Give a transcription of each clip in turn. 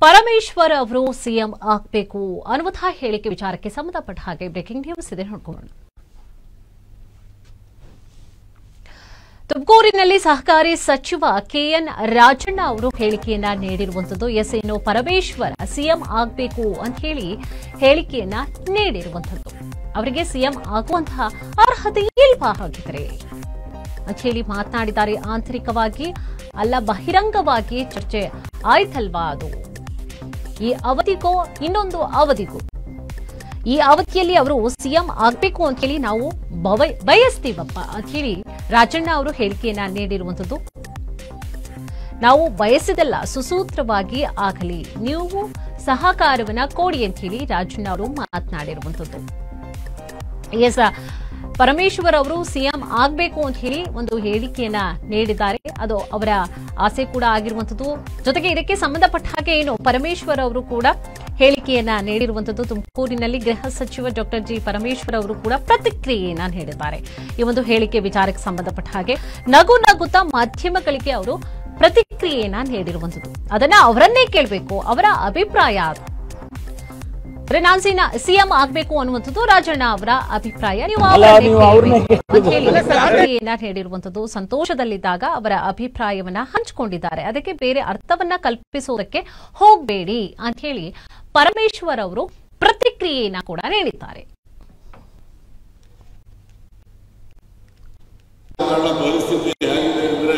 ಪರಮೇಶ್ವರ್ ಅವರು ಸಿಎಂ ಆಗಬೇಕು ಅನ್ನುವಂತಹ ಹೇಳಿಕೆ ವಿಚಾರಕ್ಕೆ ಸಂಬಂಧಪಟ್ಟ ಹಾಗೆ ಬ್ರೇಕಿಂಗ್ ನ್ಯೂಸ್ ಇದೆ ನೋಡ್ಕೊಳ್ಳೋಣ ತುಮಕೂರಿನಲ್ಲಿ ಸಹಕಾರಿ ಸಚಿವ ಕೆಎನ್ ರಾಜಣ್ಣ ಅವರು ಹೇಳಿಕೆಯನ್ನ ನೀಡಿರುವಂತದ್ದು ಎಸ್ ಇನ್ನು ಪರಮೇಶ್ವರ ಸಿಎಂ ಆಗಬೇಕು ಅಂತ ಹೇಳಿ ಹೇಳಿಕೆಯನ್ನ ನೀಡಿರುವಂತದ್ದು ಅವರಿಗೆ ಸಿಎಂ ಆಗುವಂತಹ ಅರ್ಹತೆ ಇಲ್ವಾ ಹಾಗಿದ್ರೆ ಅಂತ ಹೇಳಿ ಮಾತನಾಡಿದ್ದಾರೆ ಆಂತರಿಕವಾಗಿ ಅಲ್ಲ ಬಹಿರಂಗವಾಗಿ ಚರ್ಚೆ ಆಯ್ತಲ್ವಾ ಅದು ಈ ಅವಧಿಗೋ ಇನ್ನೊಂದು ಅವಧಿಗೂ ಈ ಅವಧಿಯಲ್ಲಿ ಅವರು ಸಿಎಂ ಆಗ್ಬೇಕು ಅಂತ ಹೇಳಿ ನಾವು ಬವ- ಬಯಸ್ತೀವಪ್ಪ ಅಂತ ಹೇಳಿ ರಾಜಣ್ಣ ಅವರು ಹೇಳಿಕೆಯನ್ನ ನೀಡಿರುವಂತದ್ದು ನಾವು ಬಯಸಿದಲ್ಲ ಸುಸೂತ್ರವಾಗಿ ಆಗಲಿ ನೀವು ಸಹಕಾರವನ್ನ ಕೊಡಿ ಅಂತ ಹೇಳಿ ರಾಜಣ್ಣ ಅವರು ಮಾತನಾಡಿರುವಂತದ್ದು ಎಸ್ ಪರಮೇಶ್ವರ್ ಅವರು ಸಿಎಂ ಆಗಬೇಕು ಅಂತ ಹೇಳಿ ಒಂದು ಹೇಳಿಕೆಯನ್ನ ನೀಡಿದ್ದಾರೆ ಅದು ಅವರ ಆಸೆ ಕೂಡ ಆಗಿರುವಂತದ್ದು ಜೊತೆಗೆ ಇದಕ್ಕೆ ಸಂಬಂಧಪಟ್ಟ ಹಾಗೆ ಏನು ಪರಮೇಶ್ವರ್ ಅವರು ಕೂಡ ಹೇಳಿಕೆಯನ್ನ ನೀಡಿರುವಂತದ್ದು ತುಮಕೂರಿನಲ್ಲಿ ಗೃಹ ಸಚಿವ ಡಾಕ್ಟರ್ ಜಿ ಪರಮೇಶ್ವರ್ ಅವರು ಕೂಡ ಪ್ರತಿಕ್ರಿಯೆಯನ್ನ ನೀಡಿದ್ದಾರೆ ಈ ಒಂದು ಹೇಳಿಕೆ ವಿಚಾರಕ್ಕೆ ಸಂಬಂಧಪಟ್ಟ ಹಾಗೆ ನಗು ನಗುತ್ತಾ ಮಾಧ್ಯಮಗಳಿಗೆ ಅವರು ಪ್ರತಿಕ್ರಿಯೆಯನ್ನ ನೀಡಿರುವಂತದ್ದು ಅದನ್ನ ಅವರನ್ನೇ ಕೇಳಬೇಕು ಅವರ ಅಭಿಪ್ರಾಯ ಅದು ಅಂದ್ರೆ ನಾನ್ ಸಿಎಂ ಆಗ್ಬೇಕು ಅನ್ನುವಂಥದ್ದು ರಾಜಣ್ಣ ಅವರ ಅಭಿಪ್ರಾಯ ನೀವು ಅಲ್ಲ, ಅವರನ್ನೇ ನೀವು ಅವ್ರನ್ನೇ ಕೇಳ್ಬೇಕು ಅಂತ ಹೇಳಿ ಪ್ರತಿಕ್ರಿಯೆಯನ್ನ ನೀಡಿರುವಂತದ್ದು ಸಂತೋಷದಲ್ಲಿದ್ದಾಗ ಅವರ ಅಭಿಪ್ರಾಯವನ್ನ ಹಂಚಿಕೊಂಡಿದ್ದಾರೆ ಅದಕ್ಕೆ ಬೇರೆ ಅರ್ಥವನ್ನ ಕಲ್ಪಿಸುವುದಕ್ಕೆ ಹೋಗಬೇಡಿ ಅಂತ ಹೇಳಿ ಪರಮೇಶ್ವರ್ ಅವರು ಪ್ರತಿಕ್ರಿಯೆಯನ್ನ ಕೂಡ ನೀಡಿದ್ದಾರೆ ಕಾರಣ ಪರಿಸ್ಥಿತಿ ಹೇಗಿದೆ ಅಂದ್ರೆ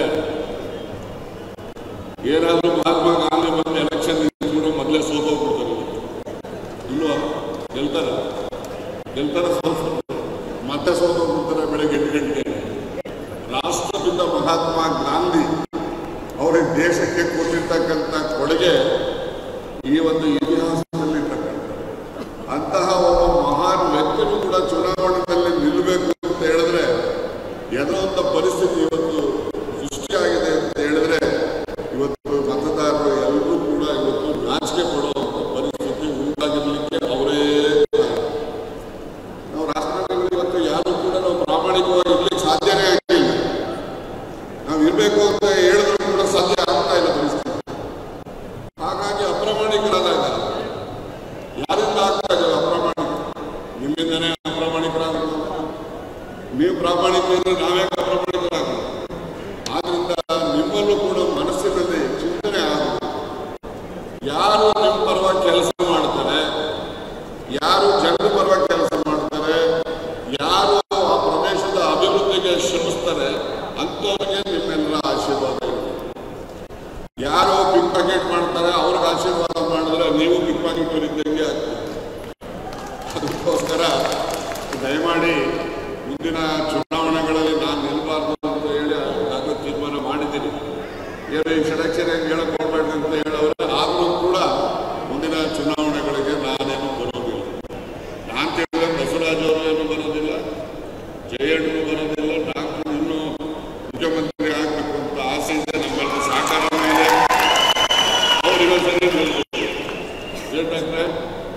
ಏನಾದ್ರೂ ಮಹಾತ್ಮ ಗಾಂಧಿ ಬಂದು ಎಲೆಕ್ಷನ್ ನಿಂತ್ಕೊಂಡು ಮೊದಲೇ ಸೋತೋಗ್ಬಿಡ್ತಾರೆ ಇಲ್ವಾ ಗೆಲ್ತಾರ ಗೆಲ್ತಾರ ಸೋತ ಮತ್ತೆ ಸೋತೋಗ್ಬಿಡ್ತಾರೆ ಬೆಳಗ್ಗೆ ಎಂಟು ಗಂಟೆಗೆ ರಾಷ್ಟ್ರಪಿತ ಮಹಾತ್ಮ ಗಾಂಧಿ ಅವರಿಗೆ ದೇಶಕ್ಕೆ ಕೊಟ್ಟಿರ್ತಕ್ಕಂಥ ಕೊಡುಗೆ ಈ ಒಂದು ಇತಿಹಾಸದಲ್ಲಿ ಅಂತಹ ಒಬ್ಬ ಮಹಾನ್ ವ್ಯಕ್ತಿನೂ ಕೂಡ ಚುನಾವಣೆಯಲ್ಲಿ ನಿಲ್ಲಬೇಕು ಅಂತ ಹೇಳಿದ್ರೆ ಏನೋ ಒಂದು ಪರಿಸ್ಥಿತಿ ಇವತ್ತು ಸೃಷ್ಟಿಯಾಗಿದೆ ಅಂತ ಹೇಳಿದ್ರೆ ಇವತ್ತು ಮತದಾರರು ಎಲ್ಲರೂ ಕೂಡ ಇವತ್ತು ನಾಚಿಕೆ ಪಡುವಂತ ಪರಿಸ್ಥಿತಿ ಉಂಟಾಗಿರ್ಲಿಕ್ಕೆ ಅವರೇ ಕಾರಣ. ನಾವು ರಾಷ್ಟ್ರಗಳು ಇವತ್ತು ಯಾರು ಕೂಡ ನಾವು ಪ್ರಾಮಾಣಿಕವಾಗಿ ಇರ್ಲಿಕ್ಕೆ ಸಾಧ್ಯನೇ ಆಗಿಲ್ಲ ನಾವು ಇರಬೇಕು ಅಂತ ಹೇಳಿದ್ರು ಕೂಡ ಸಾಧ್ಯ ಆಗ್ತಾ ಇಲ್ಲ ಪರಿಸ್ಥಿತಿ ಹಾಗಾಗಿ ಅಪ್ರಾಮಾಣಿಕರಾದಾಗ ಯಾರಿಂದ ಆಗ್ತಾ ಇಲ್ಲ ಅಪ್ರಾಮಾಣಿಕ ನಿಮ್ಮಿಂದನೇ ಅಪ್ರಾಮಾಣಿಕರಾಗೋದು ನೀವು ಪ್ರಾಮಾಣಿಕರು ನಾವೇ ಅಪ್ರಾಮಾಣಿಕರಾಗೋದು ಆದ್ರಿಂದ ನಿಮ್ಮಲ್ಲೂ ಕೂಡ ಮನಸ್ಸಿನಲ್ಲಿ ಚಿಂತನೆ ಆಗುತ್ತೆ ಯಾರು ನಿಮ್ಮ ಪರವಾಗಿ ಕೆಲಸ ಮಾಡ್ತಾರೆ ಯಾರು ಜನರ ಪರವಾಗಿ ಕೆಲಸ ಮಾಡ್ತಾರೆ ಯಾರು ಆ ಪ್ರದೇಶದ ಅಭಿವೃದ್ಧಿಗೆ ಶ್ರಮಿಸ್ತಾರೆ ಅಂಥವ್ರಿಗೆ ನಿಮ್ಮೆಲ್ಲರ ಆಶೀರ್ವಾದ ಇರುತ್ತೆ ಯಾರು ಪಿಕ್ ಪಾಕೆಟ್ ಮಾಡ್ತಾರೆ ಅವ್ರಿಗೆ ಆಶೀರ್ವಾದ ಮಾಡಿದ್ರೆ ನೀವು ಪಿಕ್ ಪಾಕೆಟ್ ಇದ್ದಂಗೆ ಆಗ್ತದೆ ಅದಕ್ಕೋಸ್ಕರ ದಯಮಾಡಿ ಮುಂದಿನ ಚುನಾವಣೆಗಳಲ್ಲಿ ನಾನು ನಿಲ್ಬಾರ್ದು ಅಂತ ಹೇಳಿ ನಾನು ತೀರ್ಮಾನ ಮಾಡಿದ್ದೀನಿ ಏನು ಈ ಷಡಕ್ಷರ ಹೇಳಕ್ ಹೋಗ್ಬೇಡಿ ಅಂತ ಹೇಳೋರು ಆದರೂ ಕೂಡ ಮುಂದಿನ ಚುನಾವಣೆಗಳಿಗೆ ನಾನೇನು ಬರೋದಿಲ್ಲ ನಾನು ತಿಳಿದ ಬಸವರಾಜ್ ಅವರು ಏನು ಬರೋದಿಲ್ಲ ಜಯಣ್ಣು ಬರೋದಿಲ್ಲ ಡಾಕ್ಟರ್ ಇನ್ನೂ ಮುಖ್ಯಮಂತ್ರಿ ಆಗಬೇಕು ಅಂತ ಆಸೆ ಇದೆ ನಮ್ಮಲ್ಲಿ ಸಹಕಾರವೂ ಇದೆ ಅವರಿಗೂ ಸರಿ ಹೇಳ್ತಾರೆ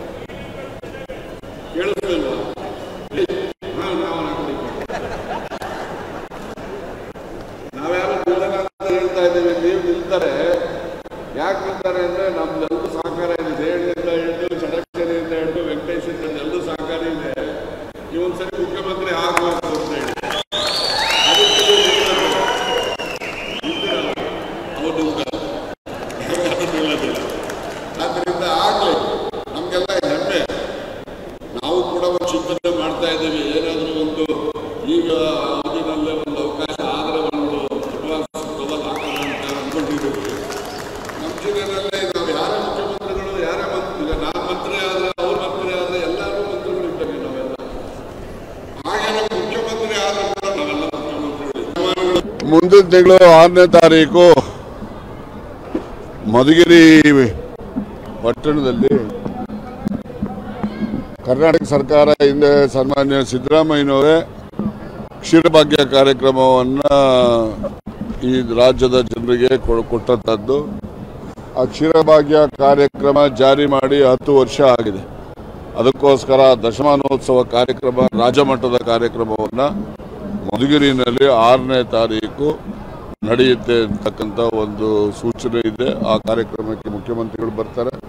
ಕೇಳಿಸ್ತಿಲ್ವಾ ಹಾ, ನಾವು ನಾಲ್ಕು ನಾವ್ಯಾರು ನಿಲ್ಲಲ್ಲ ಅಂತ ಹೇಳ್ತಾ ಇದ್ದೀವಿ ನೀವು ನಿಲ್ತಾರೆ ಯಾಕೆ ನಿಲ್ತಾರೆ ಅಂದ್ರೆ ನಮ್ದೆಲ್ಲೂ ಸಹಕಾರ ಇದೆ ಜಯಣ್ಣಿಂದ ಹಿಡಿದು ಷಡಕ್ಷರಿಯಿಂದ ಹಿಡಿದು ವೆಂಕಟೇಶಿಂದ ಎಲ್ಲೂ ಸಹಕಾರ ಇದೆ ಇವೊಂದ್ಸರಿ ಮುಖ್ಯಮಂತ್ರಿ ಆಗಬೇಕು ಅಂತ ಹೇಳಿ ಅದಕ್ಕೆ ನೀವು ನಿಲ್ಬೇಕು. ನಿಲ್ತೀರಲ್ಲ? ಅವ್ರು ನಿಲ್ತಾರೆ. ಯಾರು ನಿಲ್ಲೋದಿಲ್ಲ. ಆದ್ರಿಂದ ಆಗ್ಲಿ ನಮ್ಗೆಲ್ಲ ಹೆಮ್ಮೆ ನಾವು ಕೂಡ ಒಂದು ಚಿಂತನೆ ಮಾಡ್ತಾ ಇದ್ದೀವಿ ಏನಾದರೂ ಒಂದು ಈಗ ಅವಧಿನಲ್ಲೇ ಒಂದು ಅವಕಾಶ ಆದರೆ ಒಂದು ಅಡ್ವಾನ್ಸ್ ಮೊದಲು ಹಾಕೋಣ ಅಂತ ಅನ್ಕೊಂಡಿದ್ದೀವಿ ನಮ್ಮ ಜಿಲ್ಲೆನಲ್ಲೇ ನಾವು ಯಾರೇ ಮುಖ್ಯಮಂತ್ರಿಗಳು ಯಾರೇ ಮಂತ್ರಿ ಈಗ ನಾನು ಮಂತ್ರಿ ಆದರೆ ಅವ್ರು ಮಂತ್ರಿ ಆದರೆ ಎಲ್ಲರೂ ಮಂತ್ರಿಗಳು ಇದ್ದೀವಿ ನಾವೆಲ್ಲ ಹಾಗೇನೆ ಮುಖ್ಯಮಂತ್ರಿ ಆದರೂ ಕೂಡ ನಾವೆಲ್ಲ ಮುಖ್ಯಮಂತ್ರಿಗಳು ಮುಂದಿನ ತಿಂಗಳು ಆರನೇ ತಾರೀಕು ಮಧುಗಿರಿ ಪಟ್ಟಣದಲ್ಲಿ ಕರ್ನಾಟಕ ಸರ್ಕಾರ ಹಿಂದೆ ಸನ್ಮಾನ್ಯ ಸಿದ್ದರಾಮಯ್ಯನವರೇ ಕ್ಷೀರಭಾಗ್ಯ ಕಾರ್ಯಕ್ರಮವನ್ನು ಈ ರಾಜ್ಯದ ಜನರಿಗೆ ಕೊ- ಕೊಟ್ಟಂಥದ್ದು ಆ ಕ್ಷೀರಭಾಗ್ಯ ಕಾರ್ಯಕ್ರಮ ಜಾರಿ ಮಾಡಿ ಹತ್ತು ವರ್ಷ ಆಗಿದೆ ಅದಕ್ಕೋಸ್ಕರ ದಶಮಾನೋತ್ಸವ ಕಾರ್ಯಕ್ರಮ ರಾಜ್ಯಮಟ್ಟದ ಕಾರ್ಯಕ್ರಮವನ್ನು ಮಧುಗಿರಿನಲ್ಲಿ ಆರನೇ ತಾರೀಕು ನಡೆಯುತ್ತೆ ಅಂತಕ್ಕಂಥ ಒಂದು ಸೂಚನೆ ಇದೆ ಆ ಕಾರ್ಯಕ್ರಮಕ್ಕೆ ಮುಖ್ಯಮಂತ್ರಿಗಳು ಬರ್ತಾರೆ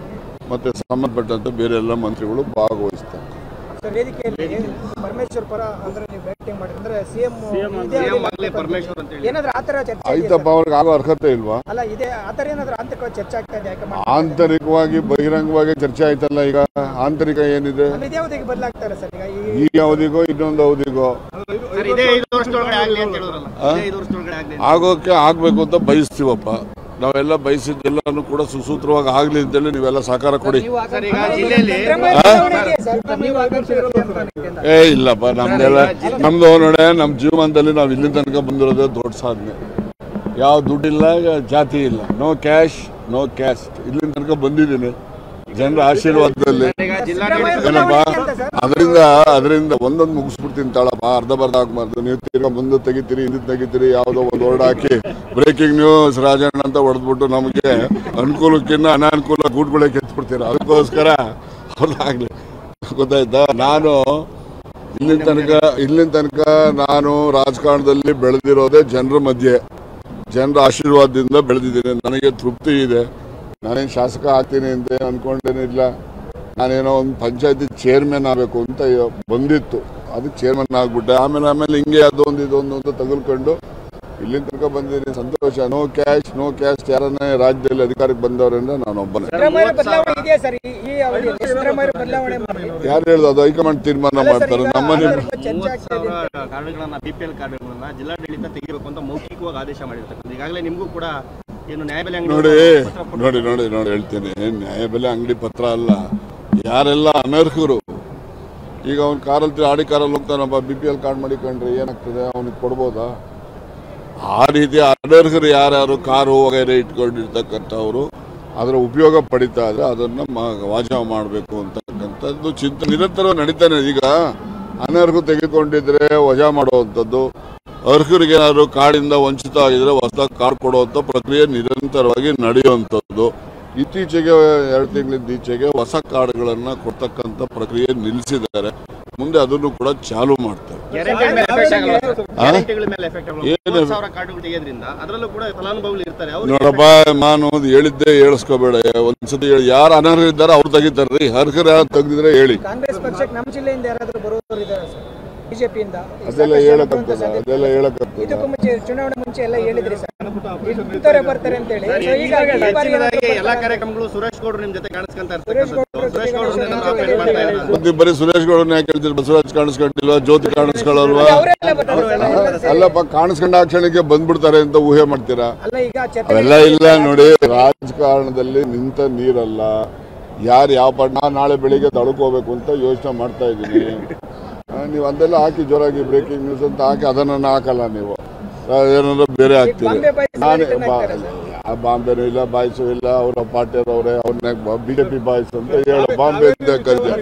ಮತ್ತು ಸಂಬಂಧಪಟ್ಟಂತೆ ಬೇರೆ ಎಲ್ಲ ಮಂತ್ರಿಗಳು ಭಾಗವಹಿಸ್ತಾರೆ ಸರ್ ವೇದಿಕೆಯಲ್ಲಿ ಪರಮೇಶ್ವರ್ ಪರ ಅಂದ್ರೆ ನೀವು ಬ್ಯಾಟಿಂಗ್ ಮಾಡಿ ಅಂದ್ರೆ ಸಿಎಂ ಪರಮೇಶ್ವರ್ ಅಂತ ಏನಾದ್ರೂ ಆತರ ಚರ್ಚೆ ಇದೆಯಾ ಆಯ್ತಪ್ಪ ಅವ್ರಿಗೆ ಆಗೋ ಅರ್ಹತೆ ಇಲ್ವಾ ಸರ್? ಅಲ್ಲ ಇದೆ ಆತರ ಏನಾದ್ರೂ ಆಂತರಿಕವಾಗಿ ಚರ್ಚೆ ಆಗ್ತಾ ಇದೆ ಯಾಕೆ ಮಾಡಿ ಆಂತರಿಕವಾಗಿ ಬಹಿರಂಗವಾಗಿ ಚರ್ಚೆ ಆಯ್ತಲ್ಲ ಈಗ ಆಂತರಿಕ ಏನಿದೆ ಆಮೇಲೆ ಇದೇ ಅವಧಿಗೆ ಬದಲಾಗ್ತಾರೆ ಸರ್ ಈಗ ಈ ಈ ಅವಧಿಗೋ ಇನ್ನೊಂದು ಅವಧಿಗೋ ಸರ್ ಇದೇ ಐದು ವರ್ಷದೊಳಗಡೆ ಆಗ್ಲಿ ಅಂತ ಹೇಳಿದ್ರಲ್ಲ ಇದೇ ಐದು ವರ್ಷದೊಳಗಡೆ ಆಗ್ಲಿ ಅಂತ. ಆಗೋಕೆ ಆಗಬೇಕು ಅಂತ ಬಯಸ್ತೀವಪ್ಪ ನಾವೆಲ್ಲ ಬಯಸಿದ್ದೆಲ್ಲನೂ ಕೂಡ ಸುಸೂತ್ರವಾಗಿ ಆಗಲಿ ಅಂತೇಳಿ ನೀವೆಲ್ಲ ಸಹಕಾರ ಕೊಡಿ ಸರ್ ಈಗ ಜಿಲ್ಲೆಯಲ್ಲಿ ಬದಲಾವಣೆಗೆ ಸರ್ ನೀವು ಆಕಾಂಕ್ಷಿ ಇರುತ್ತೆ ಅಂತ ಅನ್ಕೊಂಡೆ. ಏ ಇಲ್ಲಪ್ಪ ನಮ್ದೆಲ್ಲ ನಮ್ದು ನೋಡೆ ನಮ್ಮ ಜೀವನದಲ್ಲಿ ನಾವು ಇಲ್ಲಿ ತನಕ ಬಂದಿರೋದೇ ದೊಡ್ಡ ಸಾಧನೆ ಯಾವ ದುಡ್ಡಿಲ್ಲ ಜಾತಿ ಇಲ್ಲ ನೋ ಕ್ಯಾಶ್ ನೋ ಕ್ಯಾಸ್ಟ್ ಇಲ್ಲಿ ತನಕ ಬಂದಿದ್ದೀನಿ ಜನರ ಆಶೀರ್ವಾದದಲ್ಲಿ ಈಗ ಜಿಲ್ಲಾಡಳಿತ ಏನಪ್ಪ ಅದರಿಂದ ಅದರಿಂದ ಒಂದೊಂದು ಮುಗಿಸ್ಬಿಡ್ತೀನಿ ತಾಳಪ್ಪ ಅರ್ಧ ಬರ್ಧ ಆಗ್ಬಾರ್ದು ನೀವು ತಿರ್ಗಾ ಮುಂದೆ ತೆಗಿತೀರಿ ಹಿಂದೆ ತೆಗಿತೀರಿ ಯಾವುದೋ ಒಂದು ವರ್ಡ್ ಹಾಕಿ ಬ್ರೇಕಿಂಗ್ ನ್ಯೂಸ್ ರಾಜಣ್ಣ ಅಂತ ಹೊಡೆದ್ಬಿಟ್ಟು ನಮಗೆ ಅನುಕೂಲಕ್ಕಿಂತ ಅನಾನುಕೂಲ ಗೂಟ್ಗಳೇ ಕೆತ್ಬಿಡ್ತೀರ ಅದಕ್ಕೋಸ್ಕರ ಅವ್ರಾಗ್ಲಿ ಗೊತ್ತಾಯ್ತಾ ನಾನು ಇಲ್ಲಿನ ತನಕ ಇಲ್ಲಿನ ತನಕ ನಾನು ರಾಜಕಾರಣದಲ್ಲಿ ಬೆಳೆದಿರೋದೇ ಜನರ ಮಧ್ಯೆ ಜನರ ಆಶೀರ್ವಾದದಿಂದ ಬೆಳೆದಿದ್ದೀನಿ ನನಗೆ ತೃಪ್ತಿ ಇದೆ ನಾನೇನು ಶಾಸಕ ಆಗ್ತೀನಿ ಅಂತ ಏನ್ ಅನ್ಕೊಂಡೇನಿಲ್ಲ ನಾನೇನೋ ಒಂದು ಪಂಚಾಯತಿ ಚೇರ್ಮನ್ ಆಗಬೇಕು ಅಂತ ಬಂದಿತ್ತು ಅದಕ್ಕೆ ಚೇರ್ಮನ್ ಆಗ್ಬಿಟ್ಟೆ ಆಮೇಲೆ ಆಮೇಲೆ ಹಿಂಗೆ ಅದೊಂದು ಇದೊಂದು ಅಂತ ತಗುಲ್ಕೊಂಡು ಇಲ್ಲಿನ ತನಕ ಬಂದಿದ್ದೀನಿ ಸಂತೋಷ ನೋ ಕ್ಯಾಶ್ ನೋ ಕ್ಯಾಶ್ ಯಾರನ್ನೇ ರಾಜ್ಯದಲ್ಲಿ ಅಧಿಕಾರಕ್ಕೆ ಬಂದವರಿಂದ ನಾನು ಒಬ್ಬನೇ ಸಿದ್ದರಾಮಯ್ಯ ಬದಲಾವಣೆ ಇದೆಯಾ ಸರ್ ಈ ಈ ಅವಧಿಯಲ್ಲಿ ಸಿದ್ದರಾಮಯ್ಯ ಬದಲಾವಣೆ ಮಾಡಿ ಯಾರು ಹೇಳ್ದು ಅದು ಹೈಕಮಾಂಡ್ ತೀರ್ಮಾನ ಮಾಡ್ತಾರೆ ನಮ್ಮನೆ ಚರ್ಚೆ ಮೂವತ್ತು ಆಗ್ತಾ ಇದೆ ಸಾವಿರ ಕಾರ್ಡ್ಗಳನ್ನ ಬಿ ಪಿ ಎಲ್ ಕಾರ್ಡ್ಗಳನ್ನ ಜಿಲ್ಲಾಡಳಿತ ತೆಗಿಬೇಕು ಅಂತ ಮೌಖಿಕವಾಗಿ ಆದೇಶ ಮಾಡಿರ್ತಕ್ಕಂಥ ಈಗಾಗಲೇ ನಿಮಗೂ ಕೂಡ ಏನು ನ್ಯಾಯಬೆಲೆ ಅಂಗಡಿ ನೋಡಿ ನೋಡಿ ನೋಡಿ ನೋಡಿ ಹೇಳ್ತೀನಿ ನ್ಯಾಯಬೆಲೆ ಅಂಗಡಿ ಪತ್ರ ಅಲ್ಲ ಯಾರೆಲ್ಲ ಅನರ್ಹರು ಈಗ ಅವ್ನು ಕಾರಲ್ಲಿ ಆಡಿ ಕಾರಲ್ಲಿ ಹೋಗ್ತಾನಪ್ಪ ಬಿ ಪಿ ಎಲ್ ಕಾರ್ಡ್ ಮಾಡಿಕೊಂಡ್ರೆ ಏನಾಗ್ತದೆ ಅವನಿಗೆ ಕೊಡ್ಬೋದಾ ಆ ರೀತಿ ಅನರ್ಹರು ಯಾರ್ಯಾರು ಕಾರು ವಗೈರೆ ಇಟ್ಕೊಂಡಿರ್ತಕ್ಕಂಥವ್ರು ಅದರ ಉಪಯೋಗ ಪಡಿತಾ ಇದ್ರೆ ಅದನ್ನ ಮ- ವಾಜಾ ಮಾಡಬೇಕು ಅಂತಕ್ಕಂಥದ್ದು ಚಿಂತೆ ನಿರಂತರ ನಡೀತಾನೆ ಈಗ ಅನರ್ಹರು ತೆಗೆದುಕೊಂಡಿದ್ರೆ ವಜಾ ಮಾಡುವಂಥದ್ದು ಅರ್ಹರಿಗೆ ಏನಾದ್ರು ಕಾಡಿಂದ ವಂಚಿತ ಆಗಿದ್ರೆ ಹೊಸ ಕಾರ್ಡ್ ಕೊಡುವಂಥ ಪ್ರಕ್ರಿಯೆ ನಿರಂತರವಾಗಿ ನಡೆಯುವಂಥದ್ದು ಇತ್ತೀಚೆಗೆ ಎರಡು ತಿಂಗಳಿಂದ ಈಚೆಗೆ ಹೊಸ ಕಾರ್ಡ್ಗಳನ್ನ ಕೊಡ್ತಕ್ಕಂಥ ಪ್ರಕ್ರಿಯೆ ನಿಲ್ಲಿಸಿದ್ದಾರೆ ಮುಂದೆ ಅದನ್ನು ಕೂಡ ಚಾಲು ಮಾಡ್ತಾರೆ ಗ್ಯಾರಂಟಿ ಮೇಲೆ ಎಫೆಕ್ಟ್ ಆಗಲ್ಲ ಆ? ಗ್ಯಾರಂಟಿಗಳ ಮೇಲೆ ಎಫೆಕ್ಟ್ ಆಗಲ್ಲ ಏನು? ಮೂವತ್ತು ಸಾವಿರ ಕಾರ್ಡ್ಗಳು ತೆಗೆಯೋದ್ರಿಂದ ಅದರಲ್ಲೂ ಕೂಡ ಫಲಾನುಭವಿಗಳು ಇರ್ತಾರೆ ಅವ್ರಿಗೆ ನೋಡಪ್ಪ ನಾನು ಅದು ಹೇಳಿದ್ದೆ ಹೇಳಿಸ್ಕೋಬೇಡ ಒಂದ್ಸತಿ ಹೇಳಿ ಯಾರು ಅನರ್ಹ ಇದ್ದಾರೆ ಅವ್ರು ತೆಗಿತಾರ್ರಿ ಅರ್ಹರು ಯಾರು ತೆಗ್ದಿದ್ರೆ ಹೇಳಿ ಕಾಂಗ್ರೆಸ್ ಪಕ್ಷಕ್ಕೆ ನಮ್ಮ ಜಿಲ್ಲೆಯಿಂದ ಯಾರಾದ್ರೂ ಬರೋರು ಇದ್ದಾರೆ ಸರ್ ಬಿಜೆಪಿಯಿಂದ ಅದೆಲ್ಲ ಹೇಳಕ್ಕಂತಲ್ಲ ಅದೆಲ್ಲ ಹೇಳಕ್ಕಂತಲ್ಲ ಇದಕ್ಕೂ ಮುಂಚೆ ಚುನಾವಣೆ ಮುಂಚೆ ಎಲ್ಲ ಹೇಳಿದ್ರಿ ಸರ್ ಇಂಥವ್ರೆ ಬರ್ತಾರೆ ಅಂತ ಹೇಳಿ ಸೊ ಈಗ ಈ ಬಾರಿ ಹೆಚ್ಚಿನದಾಗಿ ಏನಾದ್ರು ಎಲ್ಲಾ ಕಾರ್ಯಕ್ರಮಗಳು ಸುರೇಶ್ ಗೌಡ್ರು ನಿಮ್ ಜೊತೆ ಕಾಣಿಸ್ಕೊಂತ ಸುರೇಶ್ ಇರ್ತಕ್ಕಂಥದ್ದು ಗೌಡ್ರು ಸುರೇಶ್ ಗೌಡ್ರು ಜೊತೆಗೆ ಅಪೀಲ್ ಮಾಡ್ತಾ ಇದ್ದಾರೆ ಮತ್ತೆ ಬರೀ ಸುರೇಶ್ ಗೌಡನ ಯಾಕೆ ಹೇಳ್ತೀರಿ ಬಸವರಾಜ್ ಕಾಣಿಸ್ಕೊಂಡಿಲ್ವಾ ಜ್ಯೋತಿ ಕಾಣಿಸ್ಕೊಳ್ಳಲ್ವಾ ಅವರೆಲ್ಲ ಬರ್ತಾರೆ ಸರ್. ಅಲ್ಲಪ್ಪ ಕಾಣಿಸ್ಕೊಂಡ ಆ ಕ್ಷಣಕ್ಕೆ ಬಂದ್ಬಿಡ್ತಾರೆ ಅಂತ ಊಹೆ ಮಾಡ್ತೀರಾ ಅಲ್ಲ ಈಗ ಚರ್ಚೆ ಅವೆಲ್ಲ ಇಲ್ಲ ನೋಡಿ ರಾಜಕಾರಣದಲ್ಲಿ ನಿಂತ ನೀರಲ್ಲ ಯಾರು ಯಾವ ಪಾಟ್ ನಾನು ನಾಳೆ ಬೆಳಿಗ್ಗೆ ತಡ್ಕೋಬೇಕು ಅಂತ ಯೋಚನೆ ಮಾಡ್ತಾ ಇದ್ದೀನಿ ನೀವು ಅದೆಲ್ಲ ಹಾಕಿ ಜೋರಾಗಿ ಬ್ರೇಕಿಂಗ್ ನ್ಯೂಸ್ ಅಂತ ಹಾಕಿ ಅದನ್ನ ಹಾಕಲ್ಲ ನೀವು ಏನಾದ್ರು ಬೇರೆ ಹಾಕ್ತೀರಿ ಬಾಂಬೆ ಬಾಯ್ಸ್ ನಾನೇ ರಿಟರ್ನ್ ಬಾ- ಆಗ್ತಾರೆ ಸರ್. ಆ ಬಾಂಬೆನೂ ಇಲ್ಲ ಬಾಯ್ಸು ಇಲ್ಲ ಅವರ ಪಾರ್ಟಿಯವ್ರು ಅವರೇ ಅವ್ರನ್ನ ಬಿಜೆಪಿ ಬಾಯ್ಸ್ ಅಂತ ಹೇಳ ಬಾಂಬೆ ಅಂತ ಕರೀತಾರೆ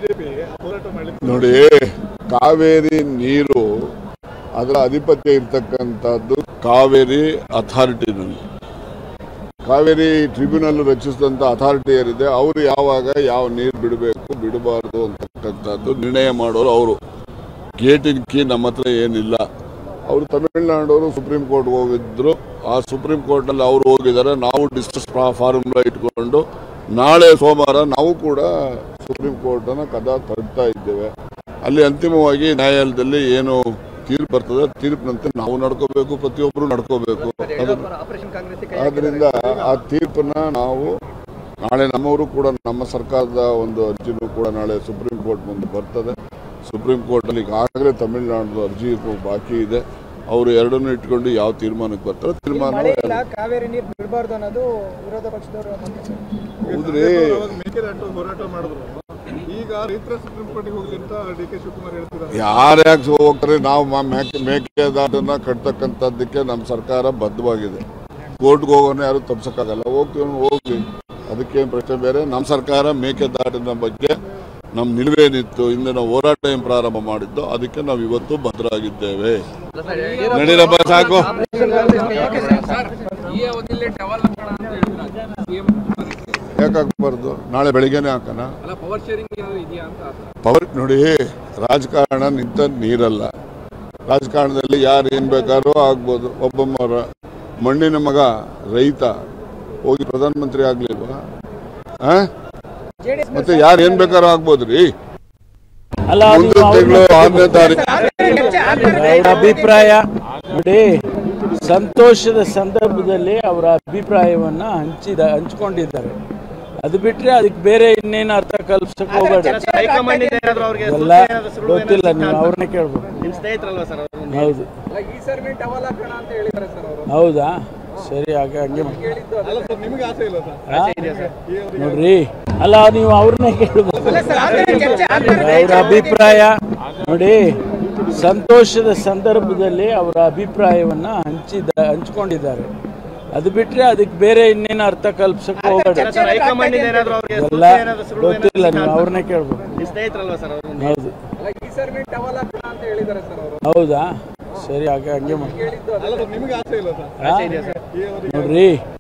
ನೋಡಿ ಕಾವೇರಿ ನೀರು ಅದರ ಅಧಿಪತ್ಯ ಇರ್ತಕ್ಕಂಥದ್ದು ಕಾವೇರಿ ಅಥಾರಿಟಿನಲ್ಲಿ ಕಾವೇರಿ ಟ್ರಿಬ್ಯುನಲ್ ರಚಿಸಿದಂಥ ಅಥಾರಿಟಿ ಏನಿದೆ ಅವರು ಯಾವಾಗ ಯಾವ ನೀರು ಬಿಡಬೇಕು ಬಿಡಬಾರ್ದು ಅಂತಕ್ಕಂಥದ್ದು ನಿರ್ಣಯ ಮಾಡೋರು ಅವರು ಗೇಟಿನ ಕೀ ನಮ್ಮ ಹತ್ರ ಏನಿಲ್ಲ ಅವರು ತಮಿಳುನಾಡವರು ಸುಪ್ರೀಂ ಕೋರ್ಟ್ಗೆ ಹೋಗಿದ್ರು ಆ ಸುಪ್ರೀಂ ಕೋರ್ಟ್ನಲ್ಲಿ ಅವರು ಹೋಗಿದ್ದಾರೆ ನಾವು ಡಿಸ್ಕಸ್ ಫಾರ್ಮುಲಾ ಇಟ್ಕೊಂಡು ನಾಳೆ ಸೋಮವಾರ ನಾವು ಕೂಡ ಸುಪ್ರೀಂ ಕೋರ್ಟನ್ನು ಕದ ತಡ್ತಾ ಇದ್ದೇವೆ ಅಲ್ಲಿ ಅಂತಿಮವಾಗಿ ನ್ಯಾಯಾಲಯದಲ್ಲಿ ಏನು ತೀರ್ಪು ಬರ್ತದೆ ತೀರ್ಪಿನಂತೆ ನಾವು ನಡ್ಕೋಬೇಕು ಪ್ರತಿಯೊಬ್ಬರು ನಡ್ಕೋಬೇಕು ಅದು ಆದ್ರಿಂದ ಆ ತೀರ್ಪನ್ನ ನಾವು ನಾಳೆ ನಮ್ಮವರು ಕೂಡ ನಮ್ಮ ಸರ್ಕಾರದ ಒಂದು ಅರ್ಜಿನೂ ಕೂಡ ನಾಳೆ ಸುಪ್ರೀಂ ಕೋರ್ಟ್ ಮುಂದೆ ಬರ್ತದೆ ಸುಪ್ರೀಂ ಕೋರ್ಟಲ್ಲಿ ಈಗಾಗಲೇ ತಮಿಳುನಾಡು ಅರ್ಜಿ ಬಾಕಿ ಇದೆ ಅವರು ಎರಡನ್ನೂ ಇಟ್ಕೊಂಡು ಯಾವ ತೀರ್ಮಾನಕ್ಕೆ ಬರ್ತಾರೆ ತೀರ್ಮಾನ ಮಳೆ ಇಲ್ಲ ಕಾವೇರಿ ನೀರು ಬಿಡಬಾರ್ದು ಅನ್ನೋದು ವಿರೋಧ ಪಕ್ಷದವರು ಮಂತ್ರಿ ಸರ್. ಹೌದ್ರಿ ಮೇಕೆದಾಟು ಹೋರಾಟ ಮಾಡಿದ್ರು ಈಗ ರೈತರ ಸುಪ್ರೀಂ ಕೋರ್ಟಿಗೆ ಹೋಗ್ಲಿ ಅಂತ ಡಿ ಕೆ ಶಿವಕುಮಾರ್ ಹೇಳ್ತಿದ್ದಾರೆ ಯಾರ್ಯಾಕೆ ಹೋಗ್ತಾರೆ ನಾವು ಮ- ಮೇಕೆ ಮೇಕೆದಾಟನ್ನ ಕಟ್ತಕ್ಕಂಥದ್ದಕ್ಕೆ ನಮ್ಮ ಸರ್ಕಾರ ಬದ್ಧವಾಗಿದೆ ಕೋರ್ಟ್ಗೆ ಹೋಗೋಣ ಯಾರು ತಪ್ಸಕ್ಕಾಗಲ್ಲ ಹೋಗ್ತೀವಿ ಅಂದ್ರೆ ಹೋಗ್ಲಿ ಅದಕ್ಕೇನು ಪ್ರಶ್ನೆ ಬೇರೆ ನಮ್ಮ ಸರ್ಕಾರ ಮೇಕೆದಾಟಿನ ಬಗ್ಗೆ ನಮ್ಮ ನಿಲುವೇನಿತ್ತು ಇಂದಿನ ಹೋರಾಟ ಏನು ಪ್ರಾರಂಭ ಮಾಡಿದ್ದು ಅದಕ್ಕೆ ನಾವು ಇವತ್ತು ಭದ್ರಾಗಿದ್ದೇವೆ ನಡೀರಪ್ಪ ಸಾಕು ಈ ಅವಧಿಯಲ್ಲೇ ಟವಲ್ ಹಾಕೋಣ ಅಂತ ಹೇಳಿದ್ರು ಸಿಎಂ ಯಾಕೆ ಹಾಕ್ಬಾರ್ದು ನಾಳೆ ಬೆಳಿಗ್ಗೆನೆ ಹಾಕೋಣ ಅಲ್ಲ ಪವರ್ ಶೇರಿಂಗ್ ಏನಾದ್ರು ಇದೆಯಾ ಅಂತ ಆತ. ಪವರ್ ನೋಡಿ ರಾಜಕಾರಣ ನಿಂತ ನೀರಲ್ಲ ರಾಜಕಾರಣದಲ್ಲಿ ಯಾರು ಏನ್ ಬೇಕಾದ್ರೂ ಆಗ್ಬೋದು ಒಬ್ಬೊಬ್ಬರ ಮಣ್ಣಿನ ಮಗ ರೈತ ಹೋಗಿ ಪ್ರಧಾನಮಂತ್ರಿ ಆಗ್ಲಿಲ್ವಾ ಆ? ಜೆಡಿಎಸ್ ಮತ್ತೆ ಯಾರು ಏನ್ ಬೇಕಾದ್ರೂ ಆಗ್ಬೋದ್ರಿ ಅಲ್ಲ ಅದು ಮುಂದಿನ ತಿಂಗಳು ಆರನೇ ತಾರೀಕು ಅವರ ಅಭಿಪ್ರಾಯ ನೋಡಿ ಸಂತೋಷದ ಸಂದರ್ಭದಲ್ಲಿ ಅವರ ಅಭಿಪ್ರಾಯವನ್ನ ಹಂಚಿದ ಹಂಚ್ಕೊಂಡಿದ್ದಾರೆ ಅದು ಬಿಟ್ರೆ ಅದಕ್ಕೆ ಬೇರೆ ಇನ್ನೇನು ಅರ್ಥ ಕಲ್ಪಿಸಕ್ ಹೋಗಬೇಡ ಹೈಕಮಾಂಡ್ ಇಂದ ಏನಾದ್ರು ಅವ್ರಿಗೆ ಎಲ್ಲ ಗೊತ್ತಿಲ್ಲ ನೀವು ಅವ್ರನ್ನೇ ಕೇಳ್ಬೋದು ನಿಮ್ ಸ್ನೇಹಿತರಲ್ವಾ ಸರ್ ಅವರು ಹೌದು ಅಲ್ಲ, ಈ ಸರ್ವಿ ಟವಲ್ ಹಾಕೋಣ ಅಂತ ಹೇಳಿದ್ದಾರೆ ಸರ್ ಅವರು ಹೌದಾ ಸರಿ ಹಾಗೆ ಹಂಗೆ ಮಾಡಿ. ಹೇಳಿದ್ದು ಅದೇ. ಅಲ್ಲ ಸರ್ ನಿಮಗೆ ಆಸೆ ಇಲ್ಲ ಸರ್ ಆ? ನೋಡ್ರಿ ಅಲ್ಲ ನೀವು ಅವ್ರನ್ನೇ ಕೇಳ್ಬೋದು ಸರ್ ಆ ಥರ ಚರ್ಚೆ ಆಗ್ಬಾರ್ದು. ಅವರ ಅಭಿಪ್ರಾಯ ನೋಡಿ ಸಂತೋಷದ ಸಂದರ್ಭದಲ್ಲಿ ಅವರ ಅಭಿಪ್ರಾಯವನ್ನ ಹಂಚಿದ ಹಂಚ್ಕೊಂಡಿದ್ದಾರೆ ಅದು ಬಿಟ್ರೆ ಅದಕ್ಕೆ ಬೇರೆ ಇನ್ನೇನು ಅರ್ಥ ಕಲ್ಪಿಸಕ್ ಹೋಗಬೇಡ ಸರ್ ಹೈಕಮಾಂಡ್ ಇಂದ ಏನಾದ್ರು ಅವ್ರಿಗೆ ಎಲ್ಲ ಗೊತ್ತಿಲ್ಲ ನೀವು ಅವ್ರನ್ನೇ ಕೇಳ್ಬೋದು ನಿಮ್ ಸ್ನೇಹಿತರಲ್ವಾ ಸರ್ ಅವರು ಹೌದು ಅಲ್ಲ, ಈ ಸರ್ವಿ ಟವಲ್ ಹಾಕೋಣ ಅಂತ ಹೇಳಿದ್ದಾರೆ ಸರ್ ಅವರು ಹೌದಾ ಸರಿ ಹಾಗೆ ಹಂಗೆ ಮಾಡಿ ಹೇಳಿದ್ದು ಅದೇ. ಅಲ್ಲ ಸರ್ ನಿಮಗೆ ಆಸೆ ಇಲ್ಲ ಸರ್ ಆ? ನೋಡ್ರಿ